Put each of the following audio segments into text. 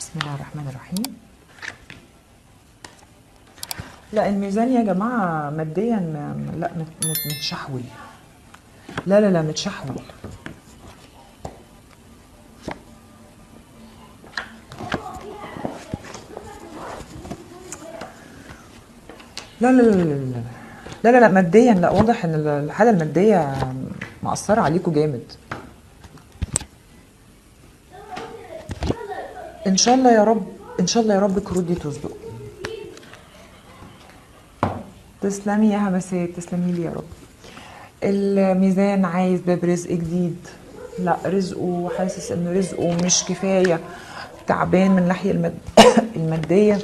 بسم الله الرحمن الرحيم لا الميزان يا جماعة ماديا ما- لا مت- مت- متشحول لا لا لا متشحول لا لا لا لا لا لا لا لا ماديا لا واضح ان الحالة المادية مأثرة عليكم جامد ان شاء الله يا رب ان شاء الله يا رب الكروت دي تصدق تسلمي يا همسات تسلمي لي يا رب الميزان عايز باب رزق جديد لا رزقه حاسس ان رزقه مش كفايه تعبان من الناحيه المد... الماديه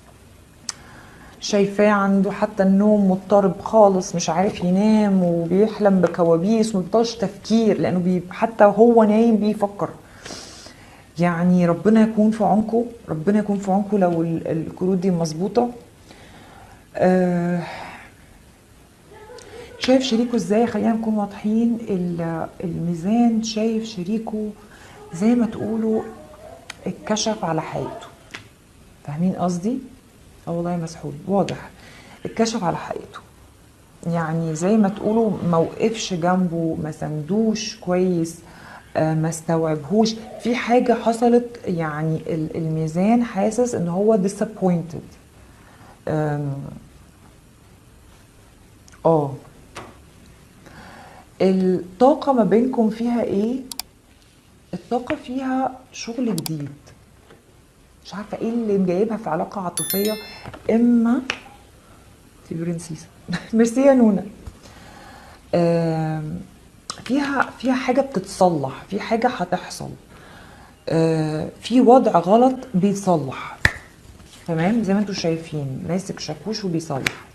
شايفاه عنده حتى النوم مضطرب خالص مش عارف ينام وبيحلم بكوابيس ومبيبطلش تفكير لانه بي... حتى هو نايم بيفكر يعني ربنا يكون في عونكم ربنا يكون في عونكم لو ال- الكروت دي مظبوطه آه شايف شريكه ازاي خلينا نكون واضحين ال- الميزان شايف شريكه زي ما تقولوا اتكشف على حقيقته فاهمين قصدي اه والله مسحول واضح اتكشف على حقيقته يعني زي ما تقولوا ما وقفش جنبه ما سندوش كويس آه، ما استوعبهوش في حاجة حصلت يعني ال- الميزان حاسس ان هو disappointed آم، اه الطاقة ما بينكم فيها ايه الطاقة فيها شغل جديد مش عارفة ايه اللي مجايبها في علاقة عاطفية اما في برنسيسة ميرسي يا نونا آم، فيها فيها حاجة بتتصلح في حاجة هتحصل آه، في وضع غلط بيتصلح تمام زي ما انتم شايفين ماسك شاكوش وبيصلح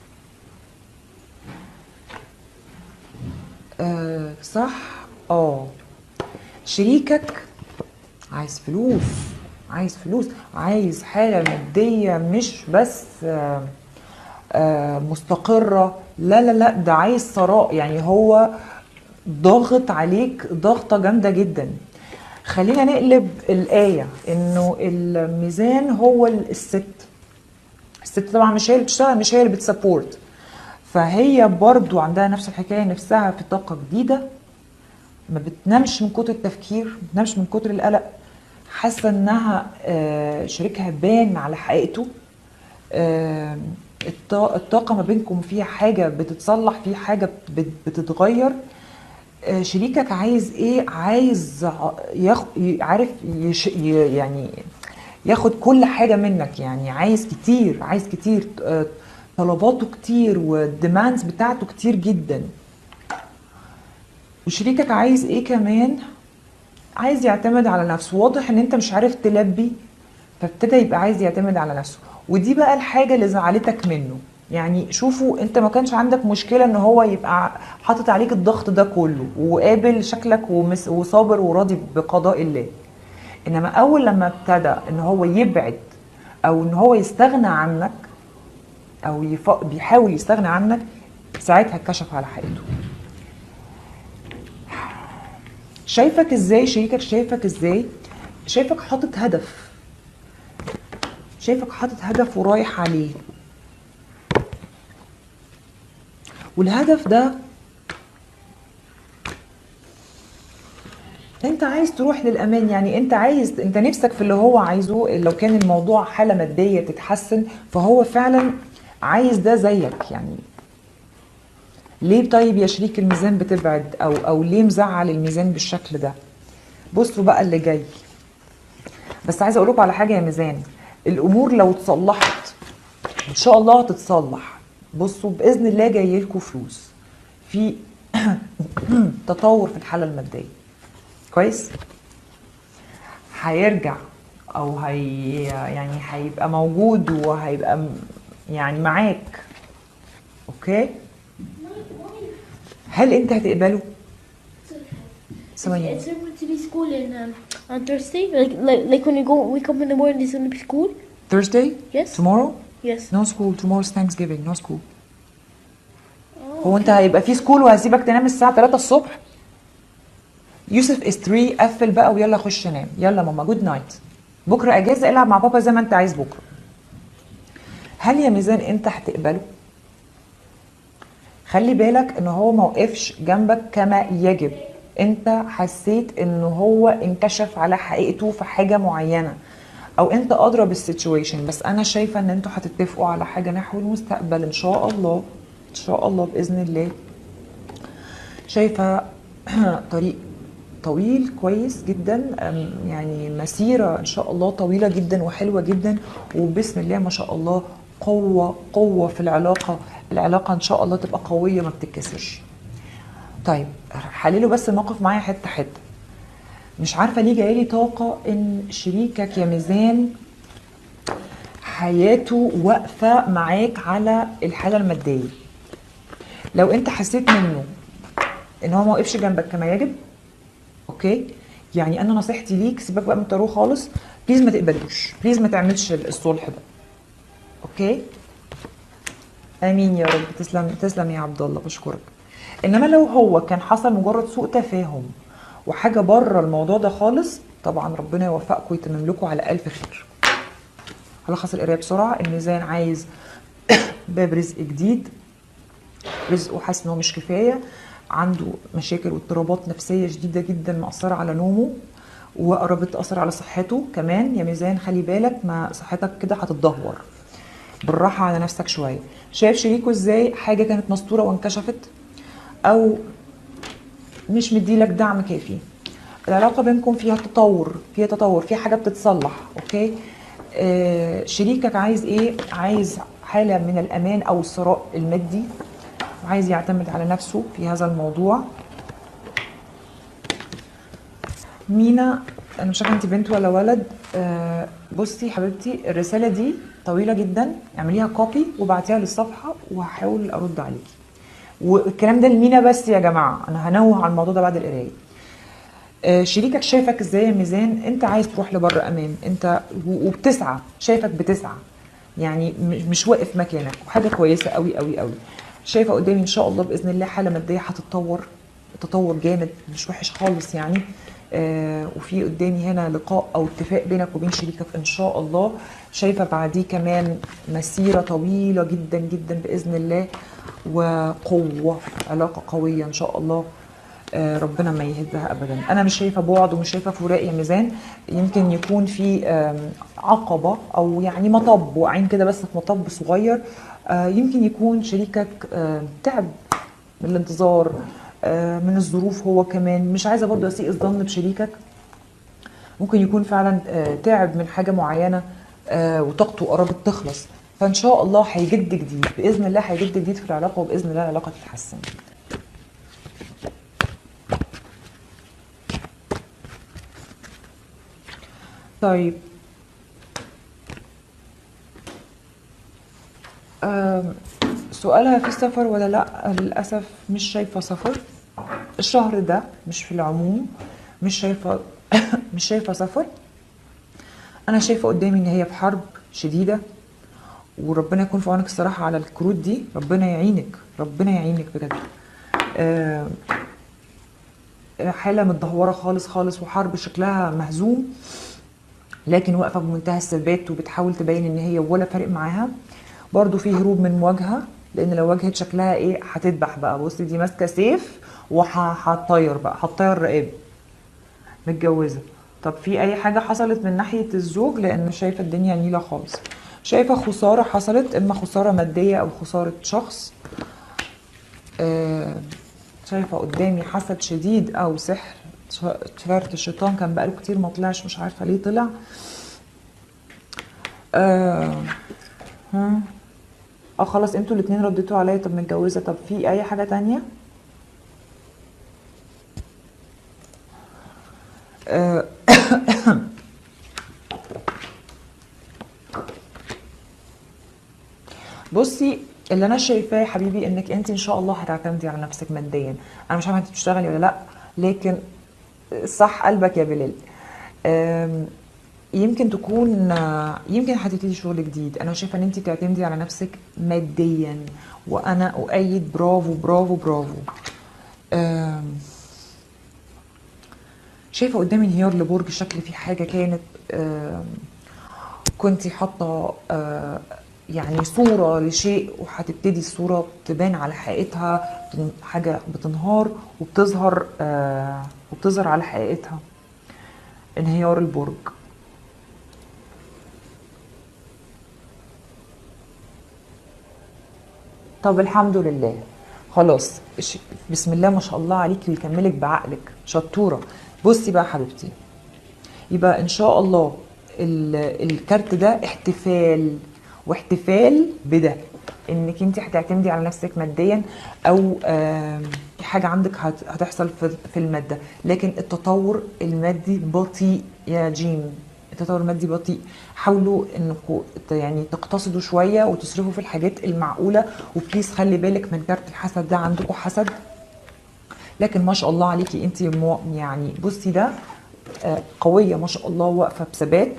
آه صح اه شريكك عايز فلوس عايز فلوس عايز حالة مادية مش بس آه آه مستقرة لا لا لا ده عايز ثراء يعني هو ضاغط عليك ضغطة جامدة جدا خلينا نقلب الآية إنه الميزان هو الست الست طبعا مش هي اللي بتشتغل مش هي اللي بتسبورت فهي برضو عندها نفس الحكاية نفسها في طاقة جديدة ما بتنامش من كتر التفكير ما بتنامش من كتر القلق حاسة انها آه، شريكها بان على حقيقته آه، الط- الطاقة ما بينكم فيها حاجة بتتصلح في حاجة بت- بتتغير آه، شريكك عايز ايه عايز ع- ياخ... ي- عارف يش... ي- يعني ياخد كل حاجة منك يعني عايز كتير عايز كتير آه، طلباته كتير والديماندز بتاعته كتير جدا وشريكك عايز ايه كمان عايز يعتمد على نفسه واضح ان انت مش عارف تلبي فابتدى يبقى عايز يعتمد على نفسه ودي بقى الحاجة اللي زعلتك منه يعني شوفوا انت ما كانش عندك مشكلة ان هو يبقى حاطط عليك الضغط ده كله وقابل شكلك ومس- وصابر وراضي بقضاء الله انما اول لما ابتدى ان هو يبعد او ان هو يستغنى عنك او يف... بيحاول يستغنى عنك ساعتها اتكشف على حقيقته شايفك ازاي شريكك شايفك ازاي شايفك حاطط هدف شايفك حاطط هدف ورايح عليه والهدف ده انت عايز تروح للامان يعني انت عايز انت نفسك في اللي هو عايزه لو كان الموضوع حاله ماديه تتحسن فهو فعلا عايز ده زيك يعني ليه طيب يا شريك الميزان بتبعد او او ليه مزعل الميزان بالشكل ده بصوا بقى اللي جاي بس عايزه اقول لكم على حاجه يا ميزان الامور لو اتصلحت ان شاء الله هتتصلح بصوا باذن الله جاي لكم فلوس في تطور في الحاله الماديه كويس هيرجع او هي يعني هيبقى موجود وهيبقى م- يعني معاك اوكي هل انت هتقبله ثواني Is there going to be school in um, on Thursday? Like, like like when you go wake up in the morning, there's going to be school. Thursday Yes. tomorrow Yes. no school tomorrow's Thanksgiving no school Oh, هو انت هيبقى في سكول وهسيبك تنام الساعه 3 الصبح يوسف is 3 قفل بقى ويلا خش نام يلا ماما جود نايت بكره اجازه العب مع بابا زي ما انت عايز بكره هل يا ميزان انت هتقبله خلي بالك ان هو موقفش جنبك كما يجب انت حسيت ان هو انكشف على حقيقته في حاجه معينه او انت ادرى بالسيتويشن بس انا شايفه ان انتوا هتتفقوا على حاجه نحو المستقبل ان شاء الله ان شاء الله باذن الله شايفه طريق طويل كويس جدا أم، يعني مسيره ان شاء الله طويله جدا وحلوه جدا وبسم الله ما شاء الله قوه قوه في العلاقه العلاقه ان شاء الله تبقى قويه ما بتتكسرش طيب حللوا بس الموقف معايا حته حته مش عارفه ليه جايلي طاقه ان شريكك يا ميزان حياته واقفه معاك على الحاله الماديه لو انت حسيت منه ان هو ما وقفش جنبك كما يجب اوكي يعني انا نصيحتي ليك سيبك بقى من التارو خالص بليز ما تقبلوش بليز ما تعملش الصلح ده اوكي امين يا رب تسلم تسلم يا عبد الله بشكرك انما لو هو كان حصل مجرد سوء تفاهم وحاجه بره الموضوع ده خالص طبعا ربنا يوفقكم ويتمم لكم على الف خير هلخص القرايه بسرعه الميزان عايز باب رزق جديد رزقه حاسس ان هو مش كفايه عنده مشاكل واضطرابات نفسيه شديده جدا مأثره على نومه وقربت تأثر على صحته كمان يا ميزان خلي بالك ما صحتك كده هتتدهور بالراحه على نفسك شويه شايف شريكه ازاي حاجه كانت مستوره وانكشفت او مش مديلك دعم كافي العلاقه بينكم فيها تطور فيها تطور فيها حاجه بتتصلح اوكي آه شريكك عايز ايه عايز حاله من الامان او الثراء المادي وعايز يعتمد على نفسه في هذا الموضوع مينا انا مش عارفه انت بنت ولا ولد آه بصي حبيبتي الرساله دي طويله جدا اعمليها كوبي وبعتيها للصفحه وهحاول ارد عليكي والكلام ده لمينا بس يا جماعه انا هنوه على الموضوع ده بعد القرايه آه، شريكك شايفك ازاي يا ميزان انت عايز تروح لبر امان انت و- وبتسعى شايفك بتسعى يعني م- مش واقف مكانك وحاجه كويسه قوي قوي قوي شايفه قدامي ان شاء الله باذن الله حاله ماديه هتتطور تطور جامد مش وحش خالص يعني آه وفي قدامي هنا لقاء او اتفاق بينك وبين شريكك ان شاء الله شايفه بعديه كمان مسيره طويله جدا جدا باذن الله وقوه علاقه قويه ان شاء الله آه، ربنا ما يهدها ابدا انا مش شايفه بعد ومش شايفه فراق يا ميزان يمكن يكون في آم، عقبه او يعني مطب واقعين كده بس في مطب صغير آه، يمكن يكون شريكك آه، تعب من الانتظار آه، من الظروف هو كمان مش عايزه برضه اسيء الظن بشريكك ممكن يكون فعلا آه، تعب من حاجه معينه آه، وطاقته قربت تخلص فان شاء الله هيجد جديد باذن الله هيجد جديد في العلاقه وباذن الله العلاقه تتحسن طيب آم، سؤالها في سفر ولا لا للأسف مش شايفة سفر الشهر ده مش في العموم مش شايفة مش شايفة سفر أنا شايفة قدامي إن هي في حرب شديدة وربنا يكون في عونك الصراحة على الكروت دي ربنا يعينك ربنا يعينك بجد آم، حالة متدهورة خالص خالص وحرب شكلها مهزوم لكن واقفه بمنتهى الثبات وبتحاول تبين ان هي ولا فارق معاها برضو في هروب من مواجهه لان لو واجهت شكلها ايه هتذبح بقى بصي دي ماسكه سيف وهتطير بقى هتطير رقاب متجوزه طب في اي حاجه حصلت من ناحيه الزوج لان شايفه الدنيا نيله خالص شايفه خساره حصلت اما خساره ماديه او خساره شخص آه، شايفه قدامي حسد شديد او سحر فرط الشيطان كان بقاله كتير ما طلعش مش عارفه ليه طلع آه ها اه خلاص انتوا الاتنين رديتوا عليا طب متجوزه طب في اي حاجه تانية آه بصي اللي انا شايفاه يا حبيبي انك انت ان شاء الله هتعتمدي على نفسك ماديا انا مش عارفه انت بتشتغلي ولا لا لكن صح قلبك يا بلال أم، يمكن تكون آه، يمكن هتبتدي شغل جديد انا شايفه ان انت تعتمدي على نفسك ماديا وانا اؤيد برافو برافو برافو أم، شايفه قدامي انهيار لبرج شكل فيه حاجه كانت آم، كنتي حاطه آه، يعني صوره لشيء وهتبتدي الصوره تبان على حقيقتها بتن- حاجه بتنهار وبتظهر آه، وبتظهر على حقيقتها انهيار البرج طب الحمد لله خلاص ش- بسم الله ما شاء الله عليكي ويكملك بعقلك شطوره بصي بقى يا حبيبتي يبقى ان شاء الله ال- الكارت ده احتفال واحتفال بده انك انت هتعتمدي على نفسك ماديا او آم، في حاجه عندك هت- هتحصل في في الماده لكن التطور المادي بطيء يا جيم التطور المادي بطيء حاولوا انكم يعني تقتصدوا شويه وتصرفوا في الحاجات المعقوله وبليز خلي بالك من كارت الحسد ده عندكم حسد لكن ما شاء الله عليكي انت مو يعني بصي ده آه، قويه ما شاء الله واقفه بثبات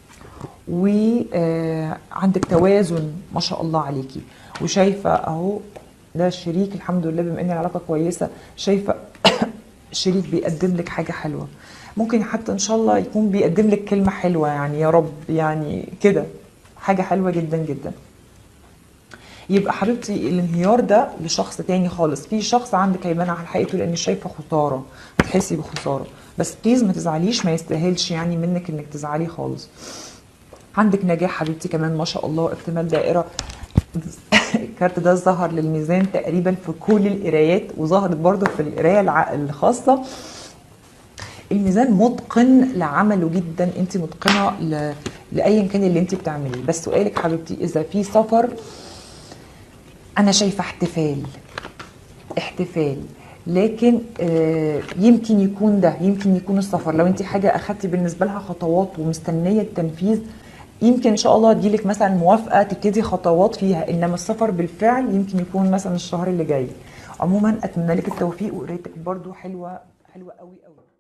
وعندك توازن ما شاء الله عليكي وشايفه اهو ده الشريك الحمد لله بما ان العلاقه كويسه شايفه شريك بيقدم لك حاجه حلوه ممكن حتى ان شاء الله يكون بيقدم لك كلمه حلوه يعني يا رب يعني كده حاجه حلوه جدا جدا يبقى حبيبتي الانهيار ده لشخص تاني خالص في شخص عندك هيبان على حقيقته لان شايفه خساره بتحسي بخساره بس بليز ما تزعليش ما يستاهلش يعني منك انك تزعلي خالص عندك نجاح حبيبتي كمان ما شاء الله اكتمال دائره الكارت ده ظهر للميزان تقريبا في كل القرايات وظهرت برضو في القرايه الع- الخاصه الميزان متقن لعمله جدا انت متقنه ل... لايا كان اللي انت بتعمليه بس سؤالك حبيبتي اذا في سفر انا شايفه احتفال احتفال لكن آه، يمكن يكون ده يمكن يكون السفر لو انت حاجه اخدتي بالنسبه لها خطوات ومستنيه التنفيذ يمكن ان شاء الله تجيلك مثلا موافقه تبتدي خطوات فيها انما السفر بالفعل يمكن يكون مثلا الشهر اللي جاي عموما اتمنى لك التوفيق وقرايتك برضو حلوه حلوه قوي قوي